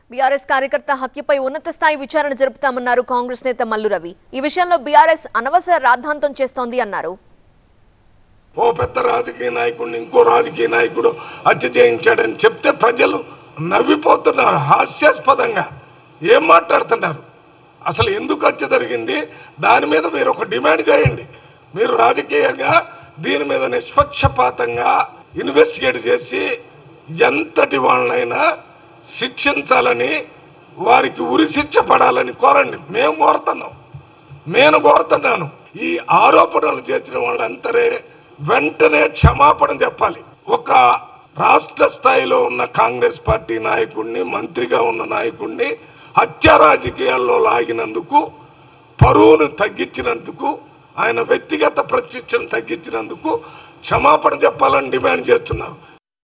BRS కార్యకర్త హత్యపై ఉన్నత స్థాయి విచారణ జరుపుతామన్నారు కాంగ్రెస్ నేత మల్లు రవి ఈ విషయంలో బీఆర్ఎస్ అనవసర రాద్ధాంతం చేస్తోంది అన్నారు ఓ పెద్ద రాజకీయ నాయకుడిని ఇంకో రాజకీయ నాయకుడు హత్య చేయించాడని చెప్తే ప్రజలు నవ్విపోతున్నారు హాస్యాస్పదంగా ఏం మాట్లాడుతున్నారు అసలు ఎందుకు హత్య జరిగింది దాని మీద మీరు ఒక డిమాండ్ చేయండి మీరు రాజకీయంగా దీని మీద నిష్పక్షపాతంగా ఇన్వెస్టిగేట్ చేసి ఎంతటి వాళ్ళైనా శిక్షించాలని వారికి ఉరి శిక్ష పడాలని కోరండి మేము కోరుతున్నాం నేను కోరుతున్నాను ఈ ఆరోపణలు చేసిన వాళ్ళంతరే వెంటనే క్షమాపణ చెప్పాలి ఒక రాష్ట్ర స్థాయిలో ఉన్న కాంగ్రెస్ పార్టీ నాయకుడిని మంత్రిగా ఉన్న నాయకుడిని హత్య రాజకీయాల్లో లాగినందుకు పరువును తగ్గించినందుకు ఆయన వ్యక్తిగత ప్రశిక్షణ తగ్గించినందుకు క్షమాపణ చెప్పాలని డిమాండ్ చేస్తున్నారు